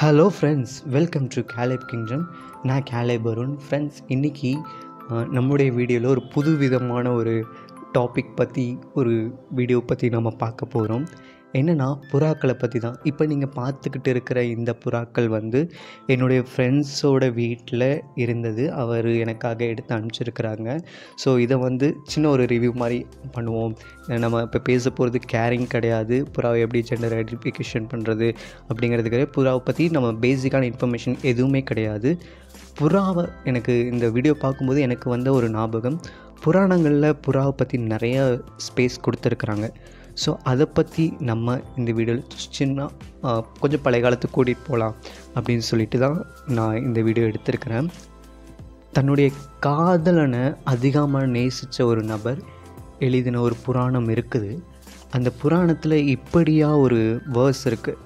hello friends welcome to Caleb kingdom நான் Caleb Varun friends இன்றைக்கி நம்முடைய வீடியோவில் ஒரு புது விதமான ஒரு டாபிக் பற்றி ஒரு வீடியோ பற்றி நம்ம பார்க்க போகிறோம் என்னென்னா புறாக்களை பற்றி தான் இப்போ நீங்கள் பார்த்துக்கிட்டு இருக்கிற இந்த புறாக்கள் வந்து என்னுடைய ஃப்ரெண்ட்ஸோட வீட்டில் இருந்தது அவர் எனக்காக எடுத்து அனுப்பிச்சிருக்கிறாங்க ஸோ இதை வந்து சின்ன ஒரு ரிவ்யூ மாதிரி பண்ணுவோம் நம்ம இப்போ பேச போகிறது கேரிங் கிடையாது புறாவை எப்படி ஜெண்டர் ஐடென்டிஃபிகேஷன் பண்ணுறது அப்படிங்கிறதுக்கு புறாவை பற்றி நம்ம பேசிக்கான இன்ஃபர்மேஷன் எதுவுமே கிடையாது புறாவை எனக்கு இந்த வீடியோ பார்க்கும்போது எனக்கு வந்த ஒரு ஞாபகம் புராணங்களில் புறாவை பற்றி நிறைய ஸ்பேஸ் கொடுத்துருக்குறாங்க ஸோ அதை பற்றி நம்ம இந்த வீடியோவில் சின்ன ஆ, கொஞ்சம் பழைய காலத்துக்கு கூட்டிகிட்டு போகலாம் அப்படின்னு சொல்லிட்டு தான் நான் இந்த வீடியோ எடுத்திருக்கிறேன் தன்னுடைய காதலனை அதிகமாக நேசித்த ஒரு நபர் எழுதின ஒரு புராணம் இருக்குது அந்த புராணத்தில் இப்படியா ஒரு வேர்ஸ் இருக்குது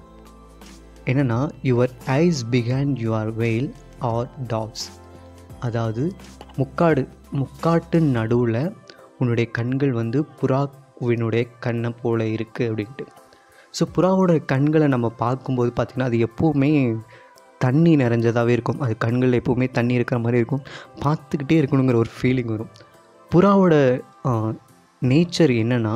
என்னென்னா your eyes behind your veil are doves அதாவது முக்காடு முக்காட்டு நடுவில் உன்னுடைய கண்கள் வந்து புறாவினுடைய கண்ணை போல் இருக்குது அப்படின்ட்டு ஸோ புறாவோட கண்களை நம்ம பார்க்கும்போது பார்த்திங்கன்னா அது எப்போவுமே தண்ணி நிறைஞ்சதாகவே இருக்கும் அது கண்களில் எப்போவுமே தண்ணி இருக்கிற மாதிரி இருக்கும் பார்த்துக்கிட்டே இருக்கணுங்கிற ஒரு ஃபீலிங் வரும் புறாவோட நேச்சர் என்னென்னா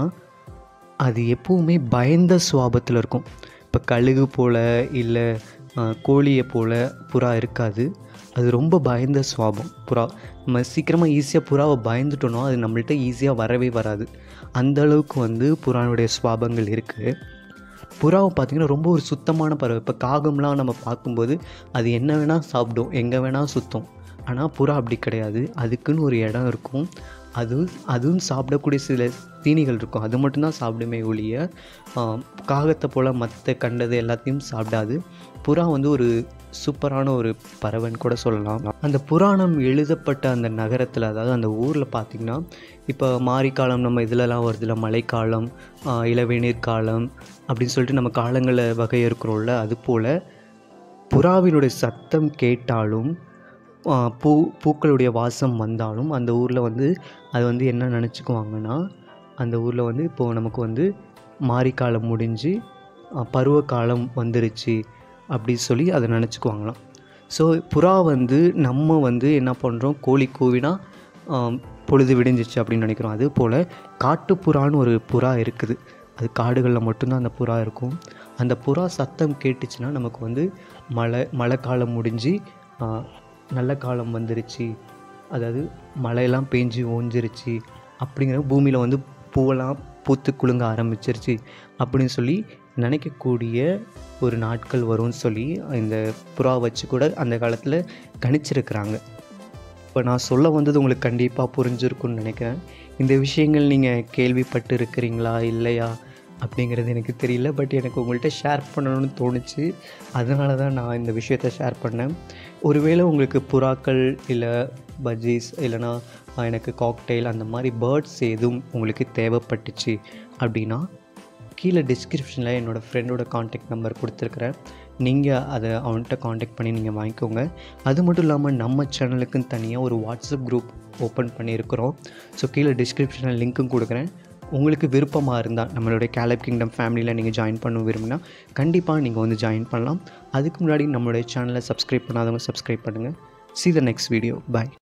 அது எப்போவுமே பயந்த சுவாபத்தில் இருக்கும் இப்போ கழுகு போல் இல்லை கோழியை போல் புறா இருக்காது அது ரொம்ப பயந்த சுவாபம் புறா நம்ம சீக்கிரமாக ஈஸியாக புறாவை பயந்துட்டோன்னா அது நம்மள்ட்ட ஈஸியாக வரவே வராது அந்த அளவுக்கு வந்து புறானுடைய சுவாபங்கள் இருக்குது புறாவை பார்த்திங்கன்னா ரொம்ப ஒரு சுத்தமான பறவை இப்போ காகம்லாம் நம்ம பார்க்கும்போது அது என்ன வேணால் சாப்பிடும் எங்கே வேணால் சுத்தம் ஆனால் புறா அப்படி கிடையாது அதுக்குன்னு ஒரு இடம் இருக்கும் அது அதுவும் சாப்பிடக்கூடிய சில தீனிகள் இருக்கும் அது மட்டும்தான் சாப்பிடுமே ஒழிய ஆ, காகத்தை போல் மற்ற கண்டது எல்லாத்தையும் சாப்பிடாது புறா வந்து ஒரு சூப்பரான ஒரு பறவைன்னு கூட சொல்லலாம் அந்த புராணம் எழுதப்பட்ட அந்த நகரத்தில் அதாவது அந்த ஊரில் பார்த்திங்கன்னா இப்போ மாரிக்காலம் நம்ம இதிலலாம் வருதுல மழைக்காலம் ஆ, இளவேநீர் காலம் அப்படின்னு சொல்லிட்டு நம்ம காலங்களை வகை இருக்கிறோம்ல அது போல் புறாவினுடைய சத்தம் கேட்டாலும் ஆ, பூ பூக்களுடைய வாசம் வந்தாலும் அந்த ஊரில் வந்து அது வந்து என்ன நினச்சிக்குவாங்கன்னா அந்த ஊரில் வந்து இப்போது நமக்கு வந்து மாரிக்காலம் முடிஞ்சு ஆ, பருவகாலம் வந்துருச்சு அப்படி சொல்லி அதை நினச்சிக்குவாங்களாம் ஸோ புறா வந்து நம்ம வந்து என்ன பண்ணுறோம் கோழி கூவினா ஆம், பொழுது விடிஞ்சிச்சு அப்படின்னு நினைக்கிறோம் அது போல் காட்டுப்புறான்னு ஒரு புறா இருக்குது அது காடுகளில் மட்டும்தான் அந்த புறா இருக்கும் அந்த புறா சத்தம் கேட்டுச்சுன்னா நமக்கு வந்து மழை மழை காலம் முடிஞ்சு ஆ, நல்ல காலம் வந்துருச்சு அதாவது மழையெல்லாம் பேஞ்சு ஓஞ்சிருச்சு அப்படிங்கிற பூமியில் வந்து பூவெல்லாம் பூத்து குலுங்க ஆரம்பிச்சிருச்சு அப்படின்னு சொல்லி நினைக்கக்கூடிய ஒரு நாட்கள் வரும்னு சொல்லி இந்த புறா வச்சு கூட அந்த காலத்தில் கணிச்சிருக்கிறாங்க இப்போ நான் சொல்ல வந்தது உங்களுக்கு கண்டிப்பாக புரிஞ்சிருக்கும்னு நினைக்கிறேன் இந்த விஷயங்கள் நீங்கள் கேள்விப்பட்டு இருக்கிறீங்களா இல்லையா அப்படிங்கிறது எனக்கு தெரியல பட் எனக்கு உங்கள்கிட்ட ஷேர் பண்ணணும்னு தோணுச்சு அதனால தான் நான் இந்த விஷயத்த ஷேர் பண்ணேன் ஒருவேளை உங்களுக்கு புறாக்கள் இல்லை பஜ்ஜீஸ் இல்லைனா ஆஹ், எனக்கு காக்டெயில் அந்த மாதிரி பேர்ட்ஸ் எதுவும் உங்களுக்கு தேவைப்பட்டுச்சு அப்படின்னா கீழே டிஸ்கிரிப்ஷனில் என்னோடய ஃப்ரெண்டோட காண்டாக்ட் நம்பர் கொடுத்துருக்குறேன் நீங்கள் அதை அவன்கிட்ட காண்டாக்ட் பண்ணி நீங்கள் வாங்கிக்கோங்க அது மட்டும் இல்லாமல் நம்ம சேனலுக்குன்னு தனியாக ஒரு வாட்ஸ்அப் குரூப் ஓப்பன் பண்ணியிருக்கிறோம் ஸோ கீழே டிஸ்கிரிப்ஷனில் லிங்க்கும் கொடுக்குறேன் உங்களுக்கு விருப்பமாக இருந்தால் நம்மளுடைய கேலப் கிங்டம் ஃபேமிலியில் நீங்கள் ஜாயின் பண்ண விரும்பினா கண்டிப்பாக நீங்கள் வந்து ஜாயின் பண்ணலாம் அதுக்கு முன்னாடி நம்மளுடைய சேனலை சப்ஸ்கிரைப் பண்ணாதவங்க சப்ஸ்கிரைப் பண்ணுங்கள் see the next video bye